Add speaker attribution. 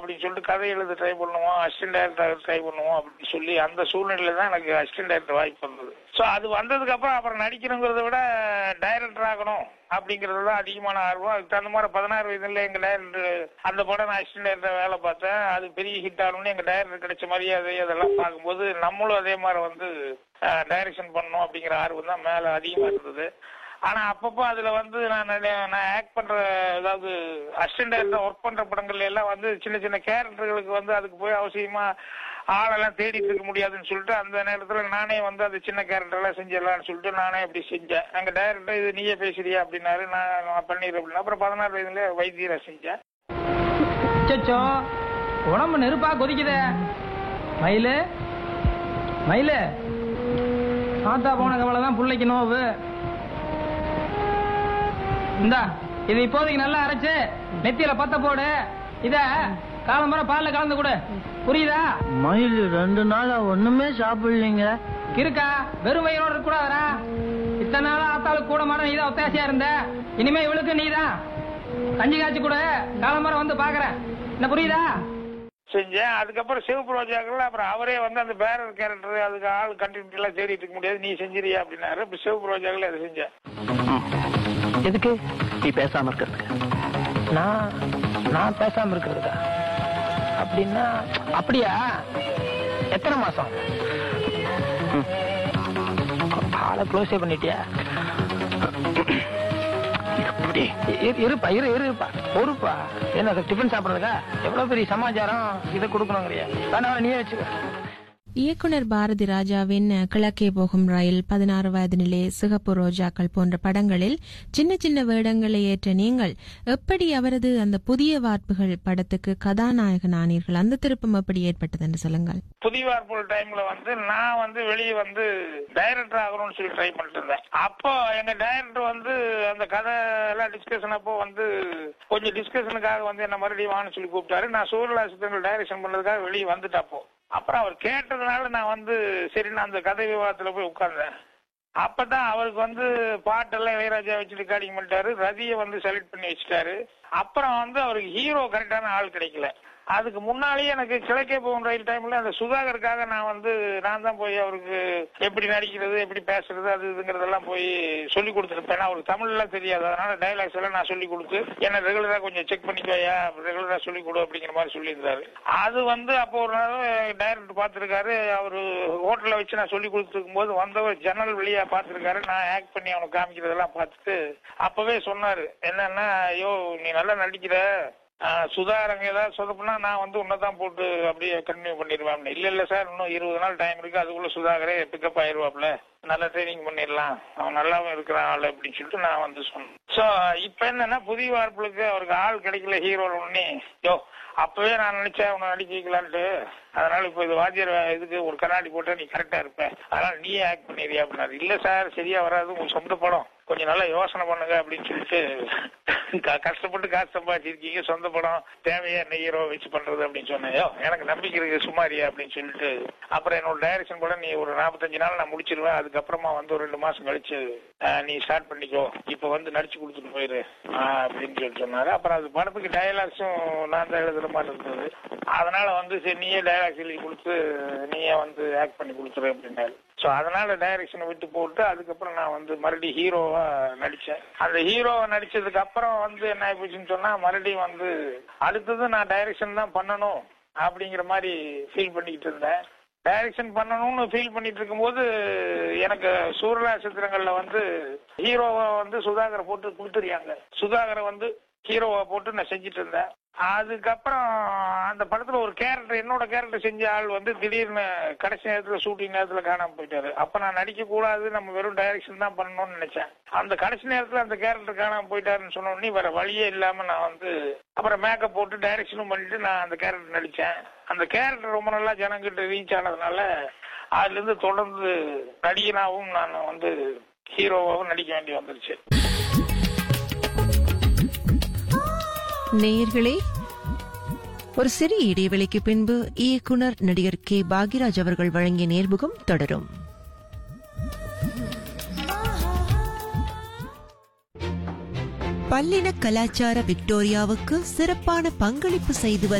Speaker 1: அப்படின்னு சொல்லிட்டு கதை எழுத ட்ரை பண்ணுவோம் அசிஸ்டன்ட் டைரக்டர் ட்ரை பண்ணுவோம் அப்படின்னு சொல்லி அந்த சூழ்நிலையில தான் எனக்கு அசிஸ்டன்ட் டைரக்டர் வாய்ப்பு வந்தது ஸோ அது வந்ததுக்கு அப்புறம் அப்புறம் நடிக்கணுங்கிறத விட டைரக்டர் ஆகணும் அப்படிங்கிறது தான் அதிகமான ஆர்வம் அதுக்கு தகுந்த மாதிரி பதினாறு வயதுல எங்க டைரக்டர் அந்த படம் நான் அசிஸ்டன்ட் டைரக்டர் வேலை பார்த்தேன் அது பெரிய ஹிட் ஆகணும்னு எங்க டைரக்டர் கிடைச்ச மரியாதை அதெல்லாம் பார்க்கும்போது நம்மளும் அதே மாதிரி வந்து டைரக்ஷன் பண்ணணும் அப்படிங்கிற ஆர்வம் தான் மேல அதிகமா இருந்தது ஆனா அப்பப்போ அதுல வந்து நான் நிறைய- நான் ஆக்ட் பண்ற அதாவது அசிஸ்டன்ட் டைரக்டர் ஒர்க் பண்ற படங்கள்ல எல்லாம் வந்து சின்ன சின்ன கேரக்டர்களுக்கு வந்து அதுக்கு போய் அவசியமா ஆளெல்லாம் தேடிட்டு இருக்க முடியாதுன்னு சொல்லிட்டு அந்த நேரத்துல நானே வந்து அது சின்ன கேரக்டர் எல்லாம் செஞ்சிடலாம்னு சொல்லிட்டு நானே அப்படி செஞ்சேன் எங்க டைரக்டர் இது நீயே பேசுறியா அப்படின்னாரு நான் நான் பண்ணிடுறேன் அப்படின்னா அப்புறம் பதினாறு வயதுல வைத்தியரா செஞ்சேன்
Speaker 2: அச்சோ உடம்பு நெருப்பா கொதிக்குதே மயிலு மயிலு ஆத்தா போன கவலை தான் பிள்ளைக்கு நோவு இந்தா இது இப்போதைக்கு நல்லா அரைச்சு நெத்தியில பத்த போடு இத காலம்பரம் பால்ல கலந்து கொடு புரியுதா
Speaker 3: மயில் ரெண்டு நாளா ஒண்ணுமே சாப்பிடலீங்க
Speaker 2: இருக்கா வெறும் வயிறோட இருக்க கூடாதா இத்தனை நாளா ஆத்தாளுக்கு கூட மாட நீதான் ஒத்தாசியா இருந்த இனிமே இவளுக்கு நீதான் கஞ்சி காய்ச்சி கூட காலம்பரம் வந்து பாக்குறேன் என்ன புரியுதா
Speaker 1: செஞ்சேன் அதுக்கப்புறம் சிவப்பு ரோஜாக்கள் அப்புறம் அவரே வந்து அந்த பேரர் கேரக்டர் அதுக்கு ஆள் கண்டினியூட்டி எல்லாம் தேடிட்டு இருக்க முடியாது நீ செஞ்சிரியா அப்படின்னாரு இப்ப சிவப்பு ரோஜாக்கள் அதை செஞ்சேன்
Speaker 2: எதுக்கு
Speaker 3: நீ பேசாம இருக்கிறதுக்கு
Speaker 2: நான் நான் பேசாம இருக்கிறதா அப்படின்னா அப்படியா எத்தனை மாசம் ஆளை க்ளோஸே பண்ணிட்டியா
Speaker 3: எப்படி
Speaker 2: இரு- இருப்பா இரு இருப்பா பொறுப்பா என்ன அது டிஃபன் சாப்பிடுறதுக்கா எவ்வளவு பெரிய சமாச்சாரம் இதை கொடுக்கணுங்கிறியா வேணாம் நீயே வச்சுக்க
Speaker 4: இயக்குனர் பாரதி ராஜாவின் கிழக்கே போகும் ரயில் பதினாறு வயதினிலே சிகப்பு ரோஜாக்கள் போன்ற படங்களில் சின்ன சின்ன வேடங்களை ஏற்ற நீங்கள் எப்படி அவரது அந்த புதிய வார்ப்புகள் படத்துக்கு கதாநாயகன் ஆனீர்கள் அந்த திருப்பம் எப்படி ஏற்பட்டது என்று சொல்லுங்கள்
Speaker 1: புதிய வார்ப்புகள் டைம்ல வந்து நான் வந்து வெளியே வந்து டைரக்டர் ஆகணும்னு சொல்லி ட்ரை பண்ணிட்டு இருந்தேன் அப்போ எங்க டைரக்டர் வந்து அந்த கதை எல்லாம் டிஸ்கஷன் அப்போ வந்து கொஞ்சம் டிஸ்கஷனுக்காக வந்து என்ன மறுபடியும் வான்னு சொல்லி கூப்பிட்டாரு நான் சூரியலா சித்தங்கள் டைரக்ஷன் பண்ணதுக்காக வெளியே வந்துட்டு அப்போ அப்புறம் அவர் கேட்டதுனால நான் வந்து சரி நான் அந்த கதை விவாதத்துல போய் உட்கார்ந்தேன் அப்பதான் அவருக்கு வந்து பாட்டெல்லாம் இளையராஜா வச்சு ரெக்கார்டிங் பண்ணிட்டாரு ரதியை வந்து செலக்ட் பண்ணி வச்சுட்டாரு அப்புறம் வந்து அவருக்கு ஹீரோ கரெக்டான ஆள் கிடைக்கல அதுக்கு முன்னாலேயே எனக்கு கிழக்கே போகும் ரயில் டைம்ல அந்த சுதாகருக்காக நான் வந்து நான் தான் போய் அவருக்கு எப்படி நடிக்கிறது எப்படி பேசுறது அது இதுங்கிறதெல்லாம் போய் சொல்லி கொடுத்துருப்பேன் ஏன்னா அவருக்கு தமிழ் எல்லாம் தெரியாது அதனால டைலாக்ஸ் எல்லாம் நான் சொல்லி கொடுத்து என்ன ரெகுலரா கொஞ்சம் செக் பண்ணிக்கோயா ரெகுலரா சொல்லி கொடு அப்படிங்கிற மாதிரி சொல்லியிருந்தாரு அது வந்து அப்போ ஒரு நாள் டைரக்டர் பார்த்திருக்காரு அவரு ஹோட்டல்ல வச்சு நான் சொல்லி கொடுத்துருக்கும் போது வந்தவர் ஜன்னல் வழியா பார்த்திருக்காரு நான் ஆக்ட் பண்ணி அவனுக்கு காமிக்கிறதெல்லாம் பார்த்துட்டு அப்பவே சொன்னாரு என்னன்னா ஐயோ நீ நல்லா நடிக்கிற ஆஹ் சுதாரங்க ஏதாவது சொதப்புனா நான் வந்து உன்னதான் போட்டு அப்படியே கண்டினியூ பண்ணிடுவேன் இல்ல இல்ல சார் இன்னும் இருபது நாள் டைம் இருக்கு அதுக்குள்ள சுதாகரே பிக்கப் ஆயிருவாப்ல நல்லா ட்ரைனிங் பண்ணிடலாம் அவன் நல்லாவும் இருக்கிறான் ஆள் அப்படின்னு சொல்லிட்டு நான் வந்து சொன்னேன் சோ இப்ப என்னன்னா புதிய வார்ப்புகளுக்கு அவருக்கு ஆள் கிடைக்கல ஹீரோ உடனே யோ அப்பவே நான் நினைச்சேன் உன்னை நடிக்க வைக்கலான்ட்டு அதனால இப்ப இது வாத்தியார் வே- இதுக்கு ஒரு கண்ணாடி போட்டா நீ கரெக்டா இருப்ப அதனால நீ ஆக்ட் பண்ணிடுறியா அப்படின்னாரு இல்ல சார் சரியா வராது உங்க சொந்த படம் கொஞ்சம் நல்லா யோசனை பண்ணுங்க அப்படின்னு சொல்லிட்டு க- கஷ்டப்பட்டு காசு சம்பாதிச்சிருக்கீங்க சொந்த படம் தேவையா என்ன ஹீரோ வச்சு பண்றது அப்படின்னு சொன்னேன் "யோ, எனக்கு நம்பிக்கை இருக்கு சுமாரியா அப்படின்னு சொல்லிட்டு அப்புறம் என்னோட டைரக்ஷன் கூட நீ ஒரு நாற்பத்தஞ்சு நாள் நான் முடிச்சிருவேன் அதுக்கப்புறமா வந்து ஒரு ரெண்டு மாசம் கழிச்சு ஆஹ், நீ ஸ்டார்ட் பண்ணிக்கோ இப்ப வந்து நடிச்சு கொடுத்துட்டு போயிரு ஆஹ், அப்படின்னு சொல்லிட்டு சொன்னாரு அப்புறம் அது படத்துக்கு டயலாக்ஸும் நான் தான் எழுதுற மாதிரி இருந்தது அதனால வந்து சரி நீயே டயலாக்ஸ் எழுதி கொடுத்து நீயே வந்து ஆக்ட் பண்ணி கொடுத்துரு அப்படின்னாரு சோ அதனால டைரக்ஷனை விட்டு போட்டு அதுக்கப்புறம் நான் வந்து மறுபடியும் ஹீரோவா நடிச்சேன் அந்த ஹீரோவா நடிச்சதுக்கு அப்புறம் வந்து என்ன ஆயிப்போச்சுன்னு சொன்னா மறுபடியும் வந்து அடுத்தது நான் டைரக்ஷன் தான் பண்ணணும் அப்படிங்கிற மாதிரி ஃபீல் பண்ணிக்கிட்டு இருந்தேன் டைரக்ஷன் பண்ணணும்னு ஃபீல் பண்ணிட்டு இருக்கும்போது எனக்கு சூரலா சித்திரங்கள்ல வந்து ஹீரோவா வந்து சுதாகரை போட்டு கொடுத்துருக்காங்க சுதாகரை வந்து ஹீரோவா போட்டு நான் செஞ்சுட்டு இருந்தேன் அதுக்கப்புறம் அந்த படத்துல ஒரு கேரக்டர் என்னோட கேரக்டர் செஞ்ச ஆள் வந்து திடீர்னு கடைசி நேரத்துல ஷூட்டிங் நேரத்துல காணாம போயிட்டாரு அப்ப நான் நடிக்க கூடாது நம்ம வெறும் டைரக்ஷன் தான் பண்ணணும்னு நினைச்சேன் அந்த கடைசி நேரத்துல அந்த கேரக்டர் காணாம போயிட்டாருன்னு சொன்ன உடனே வேற வழியே இல்லாம நான் வந்து அப்புறம் மேக்கப் போட்டு டைரக்ஷனும் பண்ணிட்டு நான் அந்த கேரக்டர் நடிச்சேன் அந்த கேரக்டர் ரொம்ப நல்லா ஜனங்கிட்ட ரீச் ஆனதுனால அதுல இருந்து தொடர்ந்து நடிகனாவும் நான் வந்து ஹீரோவாவும் நடிக்க வேண்டி வந்துருச்சு
Speaker 5: நேயர்களே ஒரு சிறிய இடைவெளிக்கு பின்பு இயக்குனர் நடிகர் கே பாக்யராஜ் அவர்கள் வழங்கிய நேர்முகம் தொடரும் பல்லின கலாச்சார விக்டோரியாவுக்கு சிறப்பான பங்களிப்பு செய்து வரும்